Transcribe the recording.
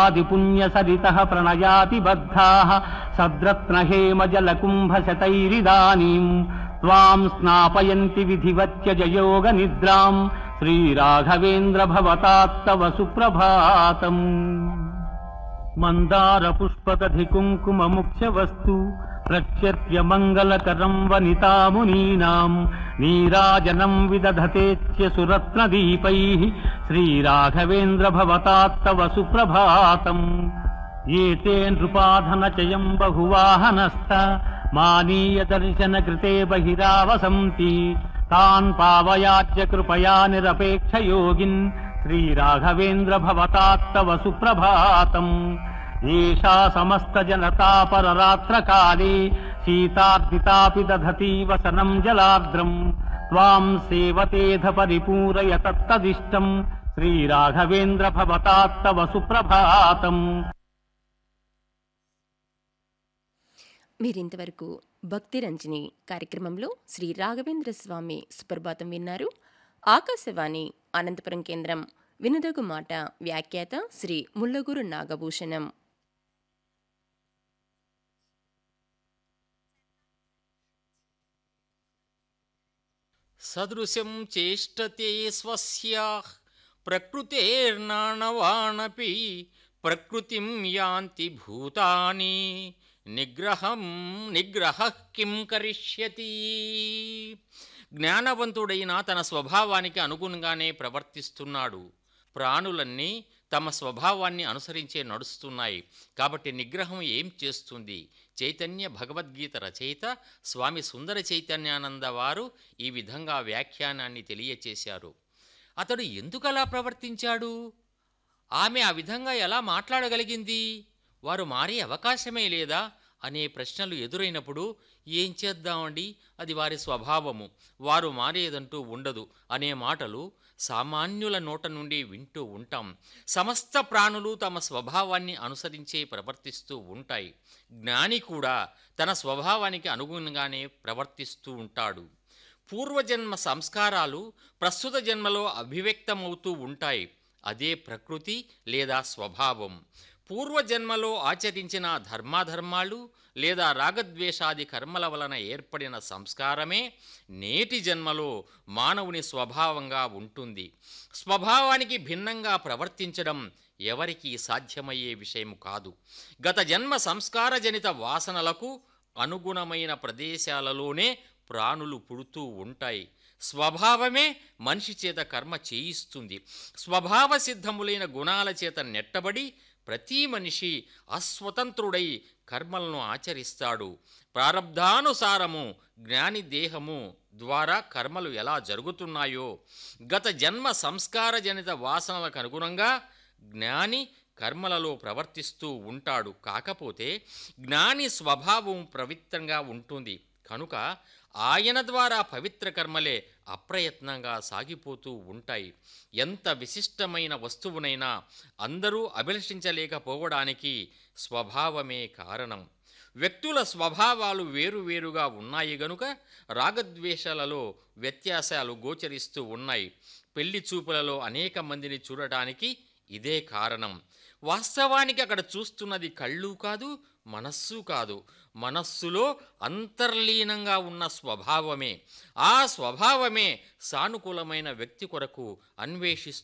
పుణ్యసరితః ప్రణయాతి బద్ధాः సద్రత్నహేమజలకుంభశతైరిదానీం త్వాం స్నాపయంతి విధివత్యజయోగ నిద్రాం శ్రీరాఘవేంద్ర భవతాత్తవ సుప్రభాతం మందార పుష్పదధి కుంకుమ ముఖ్య వస్తు ప్రత్యర్ప్య మంగళకరం వనితామునీనాం నీరాజనం విదధతేత్య సురత్నదీపై శ్రీరాఘవేంద్ర భవతాత్తవ సుప్రభాతం ఏతే నృపాధనచయం బహువాహనస్థ మానీయ దర్శన కృతే బహిరావసంతి తాన్ పావయాజ్య కృపయా నిరపేక్ష యోగిన్ శ్రీరాఘవేంద్ర భవతాత్తవ సుప్రభాతం ఏషా సమస్త జనతా పరరాత్రకాలే శీతార్దితాపి దధతి వసనం జలార్ద్రం త్వాం సేవతేధ పరిపూరయ తత్తదిష్టం శ్రీరాఘవేంద్ర భవతాత్తవ సుప్రభాతం మీరింతవరకు భక్తి రంజని కార్యక్రమంలో శ్రీ రాఘవేంద్ర స్వామి సుప్రభాతం విన్నారు ఆకాశవాణి అనంతపురం కేంద్రం వినదగు మాట వ్యాఖ్యాత శ్రీ ముల్లగూరు నాగభూషణం సదృశం చేష్టతే స్వస్యాః ప్రకృతేర్నాణవాణపి ప్రకృతిం యాంతి భూతాని నిగ్రహం నిగ్రహ కిం కరిష్యతి జ్ఞానవంతుడైన తన స్వభావానికి అనుగుణంగానే ప్రవర్తిస్తున్నాడు ప్రాణులన్నీ తమ స్వభావాన్ని అనుసరించే నడుస్తున్నాయి కాబట్టి నిగ్రహం ఏం చేస్తుంది చైతన్య భగవద్గీత రచయిత స్వామి సుందర చైతన్యానంద వారు ఈ విధంగా వ్యాఖ్యానాన్ని తెలియచేశారు అతడు ఎందుకలా ప్రవర్తించాడు ఆమె ఆ విధంగా ఎలా మాట్లాడగలిగింది వారు మారే అవకాశమే లేదా అనే ప్రశ్నలు ఎదురైనప్పుడు ఏం చేద్దామండి అది వారి స్వభావము వారు మారేదంటూ ఉండదు అనే మాటలు సామాన్యుల నోట నుండి వింటూ ఉంటాం సమస్త ప్రాణులు తమ స్వభావాన్ని అనుసరించే ప్రవర్తిస్తూ ఉంటాయి జ్ఞాని కూడా తన స్వభావానికి అనుగుణంగానే ప్రవర్తిస్తూ ఉంటాడు పూర్వజన్మ సంస్కారాలు ప్రస్తుత జన్మలో అభివ్యక్తమవుతూ ఉంటాయి అదే ప్రకృతి లేదా స్వభావం పూర్వజన్మలో ఆచరించిన ధర్మాధర్మాలు లేదా రాగద్వేషాది కర్మల వలన ఏర్పడిన సంస్కారమే నేటి జన్మలో మానవుని స్వభావంగా ఉంటుంది స్వభావానికి భిన్నంగా ప్రవర్తించడం ఎవరికీ సాధ్యమయ్యే విషయం కాదు గత జన్మ సంస్కారజనిత వాసనలకు అనుగుణమైన ప్రదేశాలలోనే ప్రాణులు పుడుతూ ఉంటాయి స్వభావమే మనిషి చేత కర్మ చేయిస్తుంది స్వభావ సిద్ధములైన గుణాల చేత నెట్టబడి ప్రతి మనిషి అస్వతంత్రుడై కర్మలను ఆచరిస్తాడు ప్రారబ్ధానుసారము జ్ఞాని దేహము ద్వారా కర్మలు ఎలా జరుగుతున్నాయో గత జన్మ సంస్కారజనిత వాసనలకు అనుగుణంగా జ్ఞాని కర్మలలో ప్రవర్తిస్తూ ఉంటాడు కాకపోతే జ్ఞాని స్వభావం పవిత్రంగా ఉంటుంది కనుక ఆయన ద్వారా పవిత్ర కర్మలే అప్రయత్నంగా సాగిపోతూ ఉంటాయి ఎంత విశిష్టమైన వస్తువునైనా అందరూ అభిలషించలేకపోవడానికి స్వభావమే కారణం వ్యక్తుల స్వభావాలు వేరువేరుగా ఉన్నాయి గనుక రాగద్వేషాలలో వ్యత్యాసాలు గోచరిస్తూ ఉన్నాయి పెళ్లి చూపులలో అనేక మందిని చూడటానికి ఇదే కారణం వాస్తవానికి అక్కడ చూస్తున్నది కళ్ళు కాదు మనస్సు కాదు మనస్సులో అంతర్లీనంగా ఉన్న స్వభావమే ఆ స్వభావమే సానుకూలమైన వ్యక్తి కొరకు అన్వేషిస్తూ